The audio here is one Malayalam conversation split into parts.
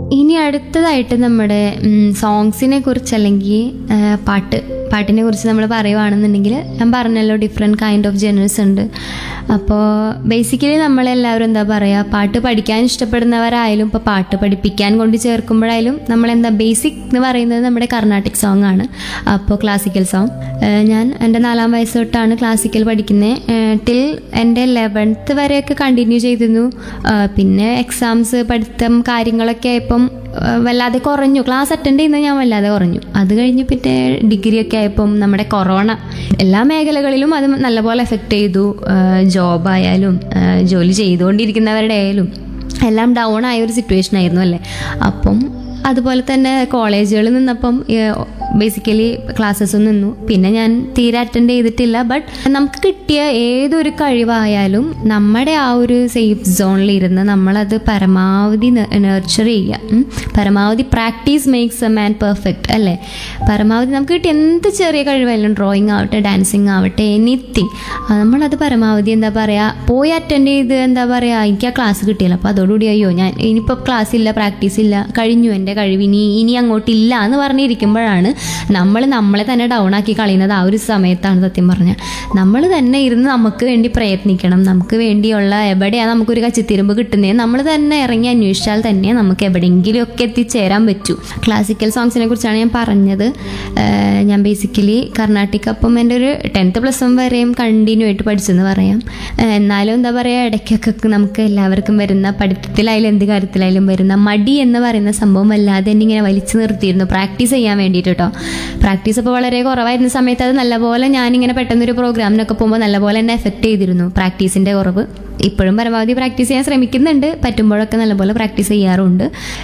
ഇനി അടുത്തതായിട്ട് നമ്മുടെ സോങ്സിനെ കുറിച്ച് അല്ലെങ്കിൽ പാട്ട് പാട്ടിനെ കുറിച്ച് നമ്മൾ പറയുവാണെന്നുണ്ടെങ്കിൽ ഞാൻ പറഞ്ഞല്ലോ ഡിഫറെൻറ്റ് കൈൻഡ് ഓഫ് ജനറൽസ് ഉണ്ട് അപ്പോൾ ബേസിക്കലി നമ്മളെല്ലാവരും എന്താ പറയുക പാട്ട് പഠിക്കാൻ ഇഷ്ടപ്പെടുന്നവരായാലും ഇപ്പോൾ പാട്ട് പഠിപ്പിക്കാൻ കൊണ്ട് ചേർക്കുമ്പോഴായാലും നമ്മളെന്താ ബേസിക് എന്ന് പറയുന്നത് നമ്മുടെ കർണാട്ടിക് സോങ് ആണ് അപ്പോൾ ക്ലാസിക്കൽ സോങ് ഞാൻ എൻ്റെ നാലാം വയസ്സ് തൊട്ടാണ് ക്ലാസിക്കൽ പഠിക്കുന്നത് ടിൽ എൻ്റെ ലെവൻത്ത് വരെയൊക്കെ കണ്ടിന്യൂ ചെയ്തിരുന്നു ആ, പിന്നെ എക്സാംസ് പഠിത്തം കാര്യങ്ങളൊക്കെ ആയപ്പം ആ, വല്ലാതെ കുറഞ്ഞു ക്ലാസ് അറ്റൻഡ് ചെയ്യുന്നത് ഞാൻ വല്ലാതെ കുറഞ്ഞു അത് കഴിഞ്ഞ് പിന്നെ ഡിഗ്രി ഒക്കെ ആയപ്പം നമ്മുടെ കൊറോണ എല്ലാ മേഖലകളിലും അത് നല്ലപോലെ എഫക്റ്റ് ചെയ്തു ജോബായാലും ജോലി ചെയ്തുകൊണ്ടിരിക്കുന്നവരുടെ ആയാലും എല്ലാം ഡൗൺ ആയ ഒരു സിറ്റുവേഷൻ ആയിരുന്നു അല്ലേ അപ്പം അതുപോലെ തന്നെ കോളേജുകളിൽ നിന്നപ്പം ബേസിക്കലി ക്ലാസ്സസ് നിന്നു പിന്നെ ഞാൻ തീരെ അറ്റൻഡ് ചെയ്തിട്ടില്ല ബട്ട് നമുക്ക് കിട്ടിയ ഏതൊരു കഴിവായാലും നമ്മുടെ ആ ഒരു സേഫ് സോണിൽ ഇരുന്ന് നമ്മളത് പരമാവധി നർച്ചർ ചെയ്യുക ഉം. പരമാവധി practice makes a man perfect അല്ലേ പരമാവധി നമുക്ക് കിട്ടിയ എന്ത് ചെറിയ കഴിവായാലും ഡ്രോയിങ് ആവട്ടെ ഡാൻസിങ് ആവട്ടെ എനിത്തിങ് നമ്മളത് പരമാവധി എന്താ പറയുക പോയി അറ്റൻഡ് ചെയ്ത് എന്താ പറയുക എനിക്ക് ആ ക്ലാസ് കിട്ടിയില്ല അപ്പോൾ അതോടുകൂടി അയ്യോ ഞാൻ ഇനിയിപ്പോൾ ക്ലാസ് ഇല്ല പ്രാക്ടീസ് ഇല്ല കഴിഞ്ഞു എൻ്റെ കഴിവ് ഇനി ഇനി അങ്ങോട്ടില്ല എന്ന് പറഞ്ഞിരിക്കുമ്പോഴാണ് നമ്മൾ നമ്മളെ തന്നെ ഡൗൺ ആക്കി കളയുന്നത് ആ ഒരു സമയത്താണ് സത്യം പറഞ്ഞാൽ നമ്മൾ തന്നെ ഇരുന്ന് നമുക്ക് വേണ്ടി പ്രയത്നിക്കണം നമുക്ക് വേണ്ടിയുള്ള എവിടെയാണ് നമുക്കൊരു കച്ചിത്തിരുമ്പ് കിട്ടുന്നത് നമ്മൾ തന്നെ ഇറങ്ങി അന്വേഷിച്ചാൽ തന്നെ നമുക്ക് എവിടെയെങ്കിലും ഒക്കെ എത്തിച്ചേരാൻ പറ്റൂ ക്ലാസിക്കൽ സോങ്സിനെ കുറിച്ചാണ് ഞാൻ പറഞ്ഞത് ഏഹ് ഞാൻ ബേസിക്കലി കർണാട്ടിക് അപ്പം എൻ്റെ ഒരു ടെൻത്ത് പ്ലസ് വൺ വരെയും കണ്ടിന്യൂ ആയിട്ട് പഠിച്ചെന്ന് പറയാം ഏഹ് എന്നാലും എന്താ പറയുക ഇടയ്ക്കൊക്കെ നമുക്ക് എല്ലാവർക്കും വരുന്ന പഠിത്തത്തിലായാലും എന്ത് കാര്യത്തിലായാലും വരുന്ന മടി എന്ന് പറയുന്ന സംഭവം വല്ലാതെ എന്നെ ഇങ്ങനെ വലിച്ചു നിർത്തിയിരുന്നു പ്രാക്ടീസ് ചെയ്യാൻ വേണ്ടിയിട്ട് കേട്ടോ പ്രാക്ടീസ് ഇപ്പോൾ വളരെ കുറവായിരുന്ന സമയത്ത് അത് നല്ലപോലെ ഞാനിങ്ങനെ പെട്ടെന്നൊരു പ്രോഗ്രാമിനൊക്കെ പോകുമ്പോൾ നല്ലപോലെ എന്നെ എഫക്റ്റ് ചെയ്തിരുന്നു പ്രാക്ടീസിൻ്റെ കുറവ് ഇപ്പോഴും പരമാവധി പ്രാക്ടീസ് ചെയ്യാൻ ശ്രമിക്കുന്നുണ്ട് പറ്റുമ്പോഴൊക്കെ നല്ലപോലെ പ്രാക്ടീസ് ചെയ്യാറുണ്ട്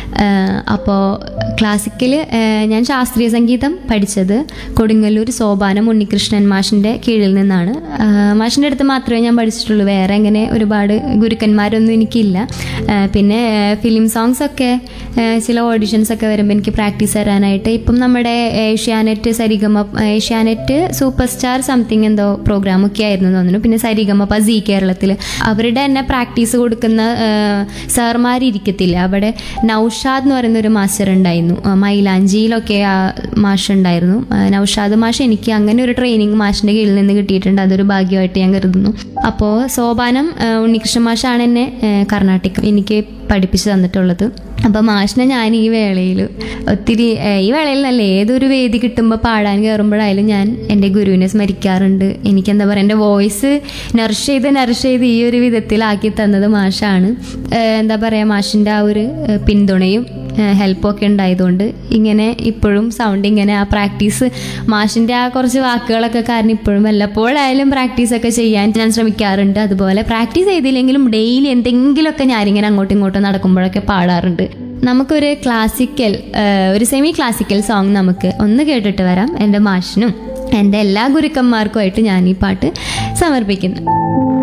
അപ്പോൾ ക്ലാസിക്കൽ ഞാൻ ശാസ്ത്രീയ സംഗീതം പഠിച്ചത് കൊടുങ്ങല്ലൂർ സോപാനം ഉണ്ണികൃഷ്ണൻ മാഷിൻ്റെ കീഴിൽ നിന്നാണ് ആ, മാഷിൻ്റെ അടുത്ത് മാത്രമേ ഞാൻ പഠിച്ചിട്ടുള്ളൂ വേറെ അങ്ങനെ ഒരുപാട് ഗുരുക്കന്മാരൊന്നും എനിക്കില്ല ആ, പിന്നെ ഫിലിം സോങ്സ് ഒക്കെ ആ, ചില ഓഡിഷൻസ് ഒക്കെ വരുമ്പോൾ എനിക്ക് പ്രാക്ടീസ് തരാനായിട്ട് ഇപ്പം നമ്മുടെ Asianet Sarigama Asianet super star something എന്തോ പ്രോഗ്രാമൊക്കെ ആയിരുന്നു എന്ന് തോന്നുന്നു പിന്നെ സരിഗമ സി കേരളത്തിൽ അവരുടെ തന്നെ പ്രാക്ടീസ് കൊടുക്കുന്ന സാർമാർ ഇരിക്കത്തില്ല അവിടെ നൗഷാദ് എന്ന് പറയുന്ന ഒരു മാസ്റ്റർ ഉണ്ടായിരുന്നു ആ, മൈലാഞ്ചിയിലൊക്കെ ആ മാഷ് ഉണ്ടായിരുന്നു ആ, നൗഷാദ് മാഷ് എനിക്ക് അങ്ങനെ ഒരു ട്രെയിനിങ് മാഷിൻ്റെ കീഴിൽ നിന്ന് കിട്ടിയിട്ടുണ്ട് അതൊരു ഭാഗ്യമായിട്ട് ഞാൻ കരുതുന്നു അപ്പോൾ സോപാനം ആ, ഉണ്ണികൃഷ്ണൻ മാഷാണ് എന്നെ ആ, കർണാട്ടിക് എനിക്ക് പഠിപ്പിച്ചു തന്നിട്ടുള്ളത് അപ്പോൾ മാഷിനെ ഞാൻ ഈ വേളയിൽ ഒത്തിരി ഏഹ്, ഈ വേളയിൽ നല്ല ഏതൊരു വേദി കിട്ടുമ്പോൾ പാടാൻ കയറുമ്പോഴായാലും ഞാൻ എൻ്റെ ഗുരുവിനെ സ്മരിക്കാറുണ്ട് എനിക്ക് എന്താ പറയുക എൻ്റെ വോയിസ് നറിഷ് ചെയ്ത് നറിഷ് ചെയ്ത് ഈ ഒരു വിധത്തിലാക്കി തന്നത് മാഷാണ് ഏഹ്, എന്താ പറയുക മാഷിൻ്റെ ആ ഒരു ഏഹ്, പിന്തുണയും ഹെൽപ്പും ഒക്കെ ഉണ്ടായതുകൊണ്ട് ഇങ്ങനെ ഇപ്പോഴും സൗണ്ട് ഇങ്ങനെ ആ പ്രാക്ടീസ് മാഷിൻ്റെ ആ കുറച്ച് വാക്കുകളൊക്കെ കാരണം ഇപ്പോഴും വല്ലപ്പോഴായാലും പ്രാക്ടീസൊക്കെ ചെയ്യാൻ ഞാൻ ശ്രമിക്കാറുണ്ട് അതുപോലെ പ്രാക്ടീസ് ചെയ്തില്ലെങ്കിലും ഡെയിലി എന്തെങ്കിലുമൊക്കെ ഞാനിങ്ങനെ അങ്ങോട്ടും ഇങ്ങോട്ടും നടക്കുമ്പോഴൊക്കെ പാടാറുണ്ട് നമുക്കൊരു ക്ലാസിക്കൽ ഒരു സെമി ക്ലാസിക്കൽ സോങ് നമുക്ക് ഒന്ന് കേട്ടിട്ട് വരാം എൻ്റെ മാഷിനും എൻ്റെ എല്ലാ ഗുരുക്കന്മാർക്കുമായിട്ട് ഞാൻ ഈ പാട്ട് സമർപ്പിക്കുന്നു